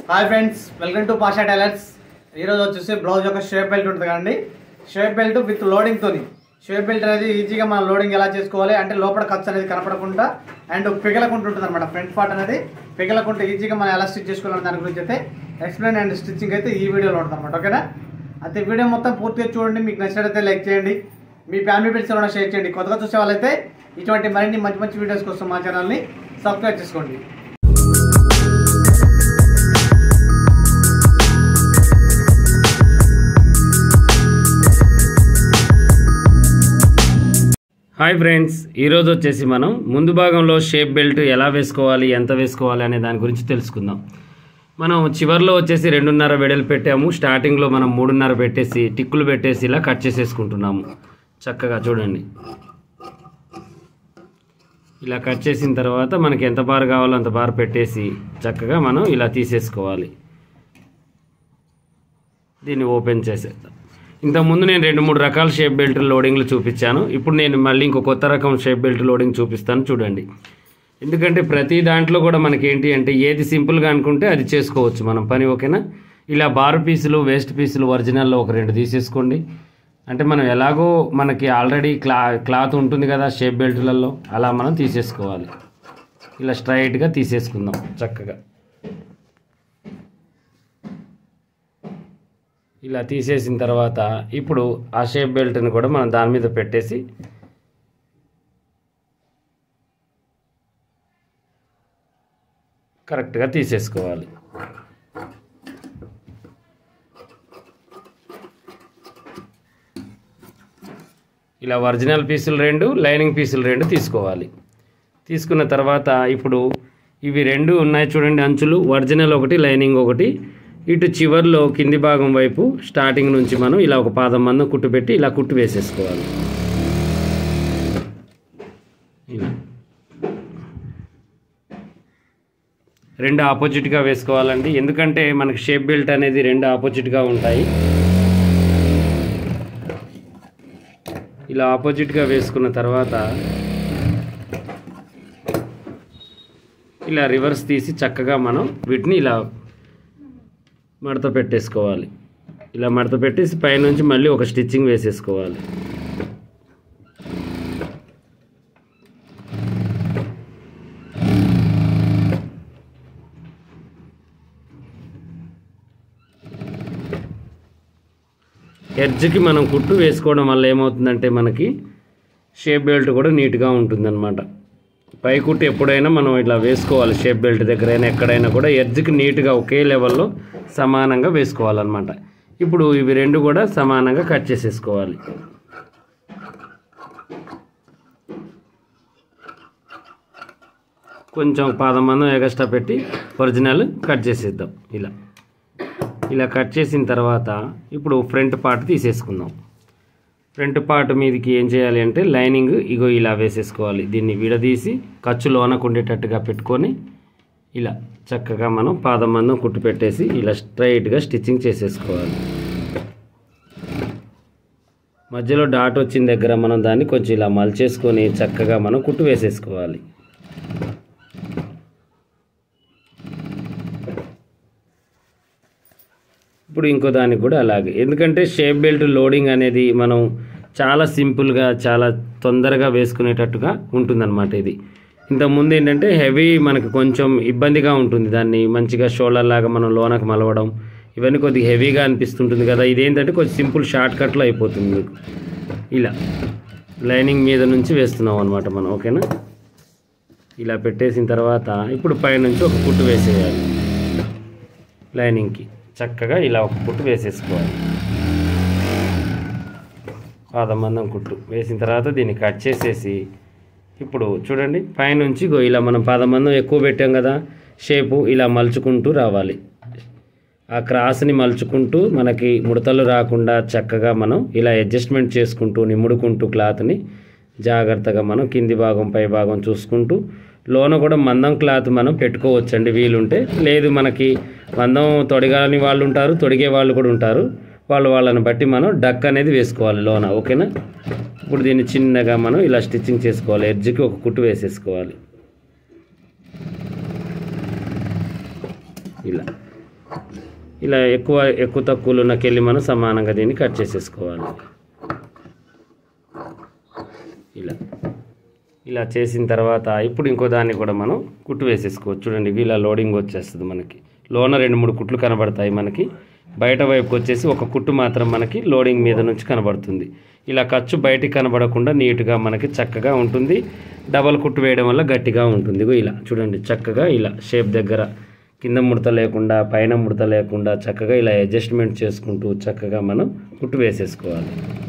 hi friends welcome to Pasha tailors ఈరోజు వచ్చేసి blouse యొక్క షేప్ బెల్ట్ ఉంటుంది కదండి షేప్ బెల్ట్ విత్ లోడింగ్తోని షేప్ బెల్ట్ అనేది ఈజీగా మనం లోడింగ్ ఎలా చేసుకోవాలి అంటే లోపల ఖర్చు అనేది కనపడకుండా అండ్ పిగలకుండా ఉంటుంది అనమాట ఫ్రంట్ పార్ట్ అనేది పిగలకుండా ఈజీగా మనం ఎలా స్టిచ్ చేసుకోవాలని దాని గురించి అయితే ఎక్స్ప్లెయిన్ అండ్ స్టిచ్చింగ్ అయితే ఈ వీడియోలో ఉంటుంది అనమాట ఓకేనా అయితే వీడియో మొత్తం పూర్తిగా చూడండి మీకు నచ్చినట్లయితే లైక్ చేయండి మీ ఫ్యామిలీ ఫ్రెండ్స్ ఎవరైనా షేర్ చేయండి కొత్తగా చూసే వాళ్ళైతే ఇటువంటి మరిన్ని మంచి మంచి వీడియోస్ కోసం మా ఛానల్ని సబ్స్క్రైబ్ చేసుకోండి హాయ్ ఫ్రెండ్స్ ఈరోజు వచ్చేసి మనం ముందు భాగంలో షేప్ బెల్ట్ ఎలా వేసుకోవాలి ఎంత వేసుకోవాలి అనే దాని గురించి తెలుసుకుందాం మనం చివర్లో వచ్చేసి రెండున్నర వెడలు పెట్టాము స్టార్టింగ్లో మనం మూడున్నర పెట్టేసి టిక్కులు పెట్టేసి ఇలా కట్ చేసేసుకుంటున్నాము చక్కగా చూడండి ఇలా కట్ చేసిన తర్వాత మనకి ఎంత బార్ కావాలో అంత బార్ పెట్టేసి చక్కగా మనం ఇలా తీసేసుకోవాలి దీన్ని ఓపెన్ చేసేద్దాం ఇంతకుముందు నేను రెండు మూడు రకాల షేప్ బెల్ట్ లోడింగ్లు చూపించాను ఇప్పుడు నేను మళ్ళీ ఇంకో కొత్త రకం షేప్ బెల్ట్ లోడింగ్ చూపిస్తాను చూడండి ఎందుకంటే ప్రతి దాంట్లో కూడా మనకి ఏంటి అంటే ఏది సింపుల్గా అనుకుంటే అది చేసుకోవచ్చు మనం పని ఓకేనా ఇలా బారు పీసులు వేస్ట్ పీసులు ఒరిజినల్లో ఒక రెండు తీసేసుకోండి అంటే మనం ఎలాగో మనకి ఆల్రెడీ క్లా క్లాత్ ఉంటుంది కదా షేప్ బెల్ట్లలో అలా మనం తీసేసుకోవాలి ఇలా స్ట్రైట్గా తీసేసుకుందాం చక్కగా ఇలా తీసేసిన తర్వాత ఇప్పుడు ఆ షేప్ బెల్ట్ని కూడా మనం దాని మీద పెట్టేసి కరెక్ట్గా తీసేసుకోవాలి ఇలా ఒరిజినల్ పీసులు రెండు లైనింగ్ పీసులు రెండు తీసుకోవాలి తీసుకున్న తర్వాత ఇప్పుడు ఇవి రెండు ఉన్నాయి చూడండి అంచులు ఒరిజినల్ ఒకటి లైనింగ్ ఒకటి ఇటు చివర్లో కింది భాగం వైపు స్టార్టింగ్ నుంచి మనం ఇలా ఒక పాదం మందం కుట్టు పెట్టి ఇలా కుట్టు వేసేసుకోవాలి ఇలా రెండు ఆపోజిట్గా వేసుకోవాలండి ఎందుకంటే మనకి షేప్ బెల్ట్ అనేది రెండు ఆపోజిట్గా ఉంటాయి ఇలా ఆపోజిట్గా వేసుకున్న తర్వాత ఇలా రివర్స్ తీసి చక్కగా మనం వీటిని ఇలా మడత పెట్టేసుకోవాలి ఇలా మడత పెట్టేసి పైనుంచి మళ్ళీ ఒక స్టిచ్చింగ్ వేసేసుకోవాలి ఎడ్జ్కి మనం కుట్టు వేసుకోవడం వల్ల ఏమవుతుందంటే మనకి షేప్ బెల్ట్ కూడా నీట్గా ఉంటుందన్నమాట పై కుట్టు ఎప్పుడైనా మనం ఇట్లా వేసుకోవాలి షేప్ బెల్ట్ దగ్గరైనా ఎక్కడైనా కూడా ఎడ్జ్కి నీట్గా ఒకే లెవెల్లో సమానంగా వేసుకోవాలన్నమాట ఇప్పుడు ఇవి రెండు కూడా సమానంగా కట్ చేసేసుకోవాలి కొంచెం పాదం మందం ఎగస్ట్రా పెట్టి ఒరిజినల్ కట్ చేసేద్దాం ఇలా ఇలా కట్ చేసిన తర్వాత ఇప్పుడు ఫ్రంట్ పార్ట్ తీసేసుకుందాం ఫ్రంట్ పార్ట్ మీదకి ఏం చేయాలి అంటే లైనింగ్ ఇగో ఇలా వేసేసుకోవాలి దీన్ని విడదీసి ఖర్చు లోనకు ఉండేటట్టుగా పెట్టుకొని ఇలా చక్కగా మనం పాదం మందం కుట్టు పెట్టేసి ఇలా స్ట్రైట్గా స్టిచ్చింగ్ చేసేసుకోవాలి మధ్యలో డాట్ వచ్చిన దగ్గర మనం దాన్ని కొంచెం ఇలా మలిచేసుకొని చక్కగా మనం కుట్టు వేసేసుకోవాలి ఇప్పుడు ఇంకో దానికి కూడా అలాగే ఎందుకంటే షేప్ బెల్ట్ లోడింగ్ అనేది మనం చాలా సింపుల్గా చాలా తొందరగా వేసుకునేటట్టుగా ఉంటుందన్నమాట ఇది ఇంతకుముందు ఏంటంటే హెవీ మనకు కొంచెం ఇబ్బందిగా ఉంటుంది దాన్ని మంచిగా షోల్డర్ లాగా మనం లోనకు మలవడం ఇవన్నీ కొద్దిగా హెవీగా అనిపిస్తుంటుంది కదా ఇదేంటంటే కొంచెం సింపుల్ షార్ట్ కట్లో అయిపోతుంది మీకు ఇలా లైనింగ్ మీద నుంచి వేస్తున్నాం అనమాట మనం ఓకేనా ఇలా పెట్టేసిన తర్వాత ఇప్పుడు పైనుంచి ఒక కుట్టు వేసేయాలి లైనింగ్కి చక్కగా ఇలా ఒక కుట్టు వేసేసుకోవాలి పాదమందం కుట్టు వేసిన తర్వాత దీన్ని కట్ చేసేసి ఇప్పుడు చూడండి పైనుంచి గో ఇలా మనం పాదమందం ఎక్కువ పెట్టాం కదా షేపు ఇలా మలుచుకుంటూ రావాలి ఆ క్రాస్ని మలుచుకుంటూ మనకి ముడతలు రాకుండా చక్కగా మనం ఇలా అడ్జస్ట్మెంట్ చేసుకుంటూ నిముడుకుంటూ క్లాత్ని జాగ్రత్తగా మనం కింది భాగం పై భాగం చూసుకుంటూ లోన కూడా మందం క్లాత్ మనం పెట్టుకోవచ్చండి వీలుంటే లేదు మనకి మందం తొడగాని వాళ్ళు ఉంటారు తొడిగే వాళ్ళు కూడా ఉంటారు వాళ్ళు వాళ్ళని బట్టి మనం డక్ అనేది వేసుకోవాలి లోన ఓకేనా ఇప్పుడు దీన్ని చిన్నగా మనం ఇలా స్టిచ్చింగ్ చేసుకోవాలి ఎడ్జ్కి ఒక కుట్టు వేసేసుకోవాలి ఇలా ఇలా ఎక్కువ ఎక్కువ తక్కువలు ఉన్నకెళ్ళి మనం సమానంగా దీన్ని కట్ చేసేసుకోవాలి ఇలా ఇలా చేసిన తర్వాత ఇప్పుడు ఇంకో దాన్ని కూడా మనం కుట్టు వేసేసుకోవచ్చు చూడండి ఇవి ఇలా లోడింగ్ వచ్చేస్తుంది మనకి లోన రెండు మూడు కుట్లు కనబడతాయి మనకి బయట వైపుకి వచ్చేసి ఒక కుట్టు మాత్రం మనకి లోడింగ్ మీద నుంచి కనబడుతుంది ఇలా ఖర్చు బయటికి కనబడకుండా నీట్గా మనకి చక్కగా ఉంటుంది డబల్ కుట్టు వేయడం వల్ల గట్టిగా ఉంటుంది ఇగో ఇలా చూడండి చక్కగా ఇలా షేప్ దగ్గర కింద ముడత లేకుండా పైన ముడత లేకుండా చక్కగా ఇలా అడ్జస్ట్మెంట్ చేసుకుంటూ చక్కగా మనం కుట్టు వేసేసుకోవాలి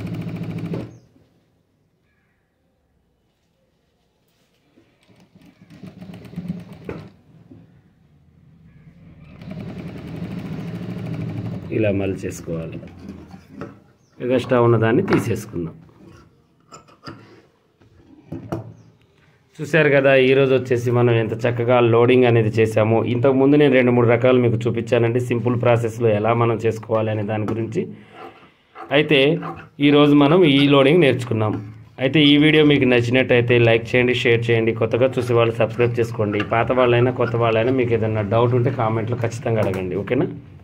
ఇలా మలిచేసుకోవాలి ఎగస్ట్రా ఉన్నదాన్ని తీసేసుకుందాం చూశారు కదా ఈరోజు వచ్చేసి మనం ఎంత చక్కగా లోడింగ్ అనేది చేసామో ఇంతకుముందు నేను రెండు మూడు రకాలు మీకు చూపించానండి సింపుల్ ప్రాసెస్లో ఎలా మనం చేసుకోవాలి అనే దాని గురించి అయితే ఈరోజు మనం ఈ లోడింగ్ నేర్చుకున్నాం అయితే ఈ వీడియో మీకు నచ్చినట్టయితే లైక్ చేయండి షేర్ చేయండి కొత్తగా చూసే వాళ్ళు సబ్స్క్రైబ్ చేసుకోండి పాత వాళ్ళైనా కొత్త వాళ్ళైనా మీకు ఏదైనా డౌట్ ఉంటే కామెంట్లో ఖచ్చితంగా అడగండి ఓకేనా